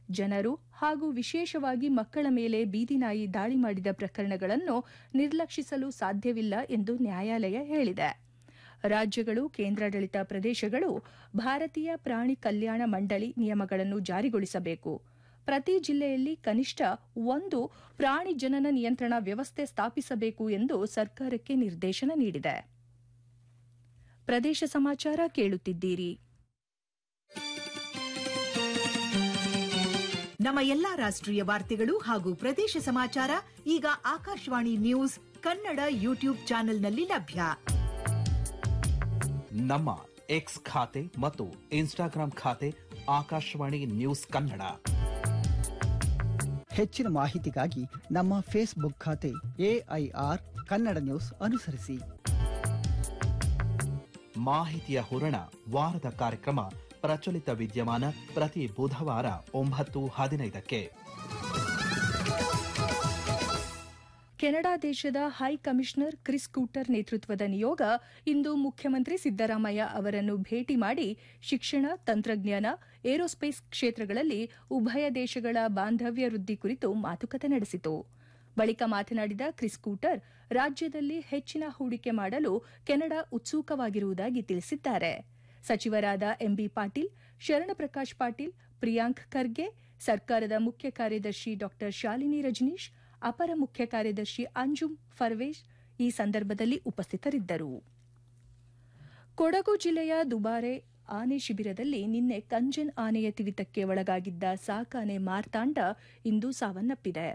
ಜನರು ಹಾಗೂ ವಿಶೇಷವಾಗಿ ಮಕ್ಕಳ ಮೇಲೆ ಬೀದಿನಾಯಿ ದಾಳಿ ಮಾಡಿದ ಪ್ರಕರಣಗಳನ್ನು ನಿರ್ಲಕ್ಷಿಸಲು ಸಾಧ್ಯವಿಲ್ಲ ಎಂದು ನ್ಯಾಯಾಲಯ ಹೇಳಿದೆ ರಾಜ್ಯಗಳು ಕೇಂದ್ರಾಡಳಿತ ಪ್ರದೇಶಗಳು ಭಾರತೀಯ ಪ್ರಾಣಿ ಕಲ್ಯಾಣ ಮಂಡಳಿ ನಿಯಮಗಳನ್ನು ಜಾರಿಗೊಳಿಸಬೇಕು ಪ್ರತಿ ಜಿಲ್ಲೆಯಲ್ಲಿ ಕನಿಷ್ಠ ಒಂದು ಪ್ರಾಣಿ ಜನನ ನಿಯಂತ್ರಣ ವ್ಯವಸ್ಥೆ ಸ್ಥಾಪಿಸಬೇಕು ಎಂದು ಸರ್ಕಾರಕ್ಕೆ ನಿರ್ದೇಶನ ನೀಡಿದೆ ಪ್ರದೇಶ ಸಮಾಚಾರ ಕೇಳುತ್ತಿದ್ದೀರಿ ನಮ್ಮ ಎಲ್ಲಾ ರಾಷ್ಟ್ರೀಯ ವಾರ್ತೆಗಳು ಹಾಗೂ ಪ್ರದೇಶ ಸಮಾಚಾರ ಈಗ ಆಕಾಶವಾಣಿ ನ್ಯೂಸ್ ಕನ್ನಡ ಯೂಟ್ಯೂಬ್ ಚಾನೆಲ್ನಲ್ಲಿ ಲಭ್ಯ ನಮ್ಮ ಎಕ್ಸ್ ಖಾತೆ ಮತ್ತು ಇನ್ಸ್ಟಾಗ್ರಾಂ ಖಾತೆ ಆಕಾಶವಾಣಿ ನ್ಯೂಸ್ ಕನ್ನಡ ಹೆಚ್ಚಿನ ಮಾಹಿತಿಗಾಗಿ ನಮ್ಮ ಫೇಸ್ಬುಕ್ ಖಾತೆ ಎಐಆರ್ ಕನ್ನಡ ನ್ಯೂಸ್ ಅನುಸರಿಸಿ ಮಾಹಿತಿಯ ಹೂರಣ ವಾರದ ಕಾರ್ಯಕ್ರಮ ಪ್ರಚಲಿತ ವಿದ್ಯಮಾನ ಪ್ರತಿ ಬುಧವಾರ ಒಂಬತ್ತು ಹದಿನೈದಕ್ಕೆ ಕೆನಡಾ ದೇಶದ ಹೈ ಕಮಿಷನರ್ ಕ್ರಿಸ್ ಕೂಟರ್ ನೇತೃತ್ವದ ನಿಯೋಗ ಇಂದು ಮುಖ್ಯಮಂತ್ರಿ ಸಿದ್ದರಾಮಯ್ಯ ಅವರನ್ನು ಭೇಟಿ ಮಾಡಿ ಶಿಕ್ಷಣ ತಂತ್ರಜ್ಞಾನ ಏರೋಸ್ಪೇಸ್ ಕ್ಷೇತ್ರಗಳಲ್ಲಿ ಉಭಯ ದೇಶಗಳ ಬಾಂಧವ್ಯ ವೃದ್ಧಿ ಕುರಿತು ಮಾತುಕತೆ ನಡೆಸಿತು ಬಳಿಕ ಮಾತನಾಡಿದ ಕ್ರಿಸ್ ಕೂಟರ್ ರಾಜ್ಯದಲ್ಲಿ ಹೆಚ್ಚಿನ ಹೂಡಿಕೆ ಮಾಡಲು ಕೆನಡಾ ಉತ್ಸುಕವಾಗಿರುವುದಾಗಿ ತಿಳಿಸಿದ್ದಾರೆ ಸಚಿವರಾದ ಎಂಬಿ ಪಾಟೀಲ್ ಶರಣಪ್ರಕಾಶ್ ಪಾಟೀಲ್ ಪ್ರಿಯಾಂಕ್ ಖರ್ಗೆ ಸರ್ಕಾರದ ಮುಖ್ಯ ಕಾರ್ಯದರ್ಶಿ ಡಾ ಶಾಲಿನಿ ರಜನೀಶ್ ಅಪರ ಮುಖ್ಯ ಕಾರ್ಯದರ್ಶಿ ಅಂಜುಮ್ ಫರ್ವೇಶ್ ಈ ಸಂದರ್ಭದಲ್ಲಿ ಉಪಸ್ಥಿತರಿದ್ದರು ಕೊಡಗು ಜಿಲ್ಲೆಯ ದುಬಾರೆ ಆನೆ ಶಿಬಿರದಲ್ಲಿ ನಿನ್ನೆ ಕಂಜನ್ ಆನೆಯ ತಿವಿತಕ್ಕೆ ಒಳಗಾಗಿದ್ದ ಸಾಕಾನೆ ಮಾರ್ತಾಂಡ ಇಂದು ಸಾವನ್ನಪ್ಪಿದೆ